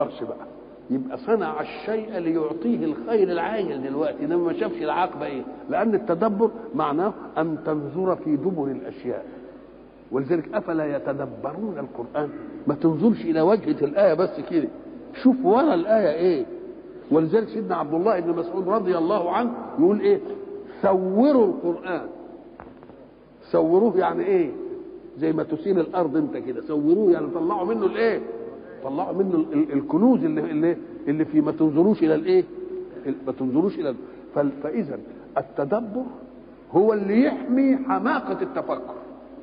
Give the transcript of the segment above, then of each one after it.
تدبرش بقى يبقى صنع الشيء ليعطيه الخير العاجل دلوقتي انما ما شافش العاقبه ايه لان التدبر معناه ان تنظر في دبر الاشياء ولذلك افلا يتدبرون القران ما تنظرش الى وجهه الايه بس كده شوف ورا الايه ايه ولذلك سيدنا عبد الله بن مسعود رضي الله عنه يقول ايه سوروا القران سوروه يعني ايه زي ما تسير الارض انت كده سوروه يعني طلعوا منه الايه طلعوا منه ال- ال- الكنوز اللي اللي اللي في ما تنظروش الى الايه ما تنظروش الى فال- فاذا التدبر هو اللي يحمي حماقه التفكر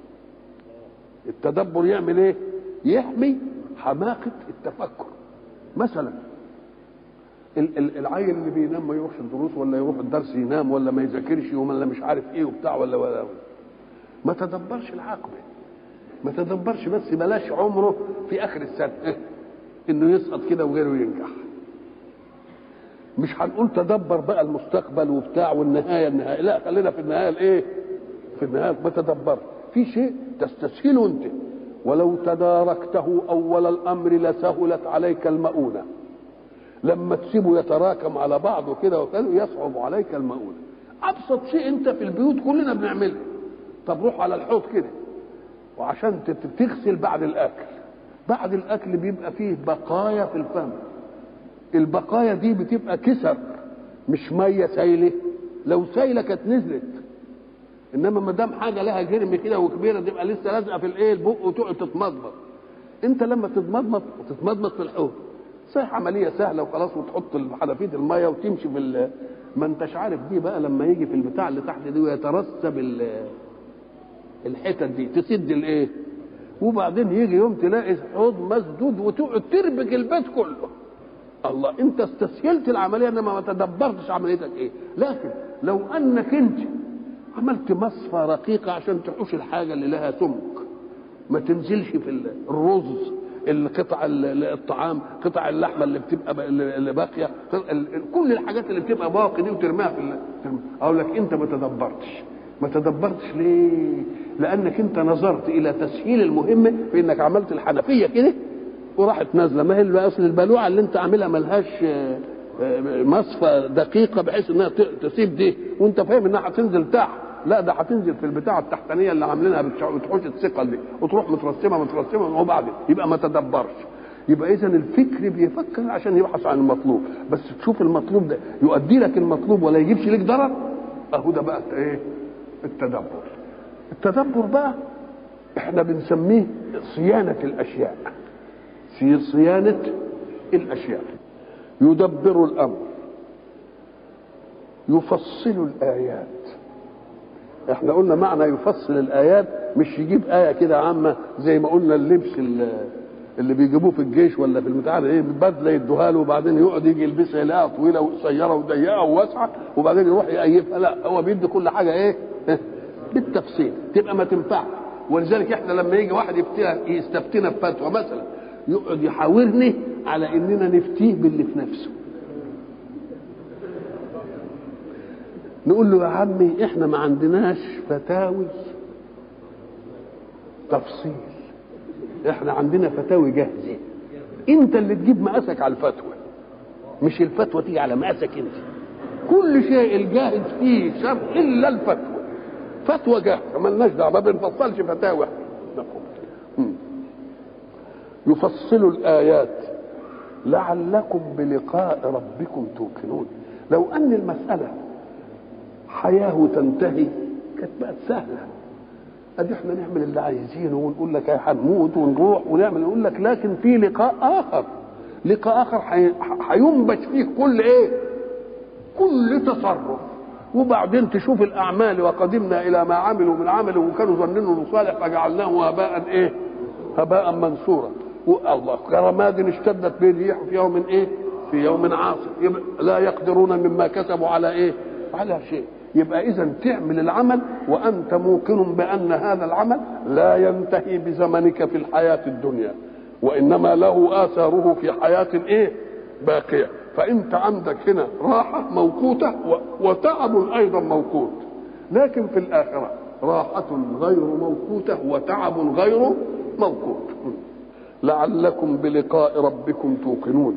التدبر يعمل ايه يحمي حماقه التفكر مثلا ال- ال- العيل اللي بينام ما يروحش الدروس ولا يروح الدرس ينام ولا ما يذاكرش ولا مش عارف ايه وبتاع ولا ولا ما تدبرش العقبه ما تدبرش بس بلاش عمره في اخر السنه انه يسقط كده وغيره ينجح مش هنقول تدبر بقى المستقبل وبتاع والنهايه النهايه لا خلينا في النهايه الايه في النهايه ما تدبر في شيء تستسهله انت ولو تداركته اول الامر لسهلت عليك المؤونه لما تسيبه يتراكم على بعضه كده وكده يصعب عليك المؤونه ابسط شيء انت في البيوت كلنا بنعمله طب روح على الحوض كده وعشان تت- تغسل بعد الاكل بعد الاكل بيبقى فيه بقايا في الفم البقايا دي بتبقى كسر مش ميه سايله لو سايله كانت نزلت انما ما دام حاجه لها جرم كده وكبيره تبقى لسه لازقه في الايه البق وتقعد تتمضمض انت لما تتمضمض تتمضمض في الحوض صحيح عمليه سهله وخلاص وتحط حنفيه الميه وتمشي في ال- ما انتش عارف دي بقى لما يجي في البتاع اللي تحت دي ويترسب ال- الحتت دي تسد الايه وبعدين يجي يوم تلاقي حوض مسدود وتقعد تربك البيت كله الله انت استسهلت العمليه انما ما تدبرتش عمليتك ايه لكن لو انك انت عملت مصفى رقيقه عشان تحوش الحاجه اللي لها سمك ما تنزلش في ال- الرز القطع ال- الطعام قطع اللحمه اللي بتبقى ب- اللي باقيه ال- ال- كل الحاجات اللي بتبقى باقي دي وترميها في ال- ترمي- اقول لك انت ما تدبرتش ما تدبرتش ليه لانك انت نظرت الى تسهيل المهمه في انك عملت الحنفيه كده وراحت نازله ما هي اللي اصل البلوعه اللي انت عاملها ملهاش آه، آه، مصفى دقيقه بحيث انها ت- تسيب دي وانت فاهم انها هتنزل تحت لا ده هتنزل في البتاعه التحتانيه اللي عاملينها بتش- بتحوش الثقل دي وتروح مترسمه مترسمه وبعدين يبقى ما تدبرش يبقى اذا الفكر بيفكر عشان يبحث عن المطلوب بس تشوف المطلوب ده يؤدي لك المطلوب ولا يجيبش لك ضرر اهو ده بقى ايه التدبر التدبر بقى احنا بنسميه صيانه الاشياء في صيانه الاشياء يدبر الامر يفصل الايات احنا قلنا معنى يفصل الايات مش يجيب ايه كده عامه زي ما قلنا اللبس اللي, اللي بيجيبوه في الجيش ولا في البتاع ده ايه بدله يدوها له وبعدين يقعد يجي يلبسها يلاقيها طويله وقصيره وضيقه وواسعه وبعدين يروح يقيفها لا هو بيدي كل حاجه ايه بالتفصيل تبقى ما تنفعش ولذلك احنا لما يجي واحد يفتينا يستفتينا بفتوى مثلا يقعد يحاورني على اننا نفتيه باللي في نفسه نقول له يا عمي احنا ما عندناش فتاوي تفصيل احنا عندنا فتاوي جاهزه انت اللي تجيب مقاسك على الفتوى مش الفتوى تيجي على مقاسك انت كل شيء الجاهز فيه شر الا الفتوى فتوى جاهزه مالناش دعوه ما بنفصلش فتاوى مم. يفصل الايات لعلكم بلقاء ربكم توقنون لو ان المساله حياه تنتهي كانت بقت سهله ادي احنا نعمل اللي عايزينه ونقول لك هنموت ونروح ونعمل نقول لك لكن في لقاء اخر لقاء اخر حي- هينبش فيه كل ايه كل تصرف وبعدين تشوف الاعمال وقدمنا الى ما عملوا من عمل وكانوا ظنينه انه صالح فجعلناه هباء ايه هباء منثورا والله كرماد اشتدت به الريح في يوم ايه في يوم عاصف يبقى لا يقدرون مما كسبوا على ايه على شيء يبقى اذا تعمل العمل وانت موقن بان هذا العمل لا ينتهي بزمنك في الحياه الدنيا وانما له اثاره في حياه ايه باقيه فانت عندك هنا راحه موقوته و- وتعب ايضا موقوت لكن في الاخره راحه غير موقوته وتعب غير موقوت لعلكم بلقاء ربكم توقنون